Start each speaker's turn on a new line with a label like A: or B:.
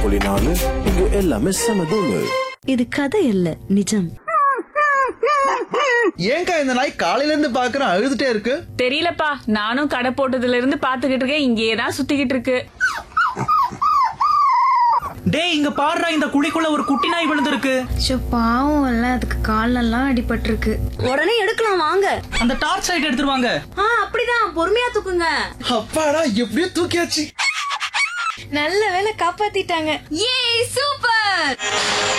A: புள்ளி நாலு இங்க எல்லாமே செம தூளு
B: இது கதை இல்ல நிஜம்
C: ஏங்கா இந்த நாய் காலையில இருந்து பாக்குறேன் அழுதுட்டே இருக்கு
D: தெரியலப்பா நானும் கடை போட்டதுல இருந்து பாத்துக்கிட்டு இருக்கேன் இங்கேயே தான் சுத்திக்கிட்டு இருக்கு
E: டேய் இங்க பாருடா இந்த குழிக்குள்ள ஒரு குட்டி நாய் விழுந்திருக்கு
F: ச்சோ, பாவம் இல்ல அதுக்கு காலெல்லாம் அடிபட்டிருக்கு
B: உடனே எடுக்கலாம் வாங்க
E: அந்த டார்ச் லைட் எடுத்துருவாங்க
B: ஆ அப்படிதான் பொறுமையா தூக்குங்க
C: அப்பாடா எப்படியோ தூக்கியாச்சு
F: நல்ல வேளை காப்பாத்திட்டாங்க
B: ஏ சூப்பர்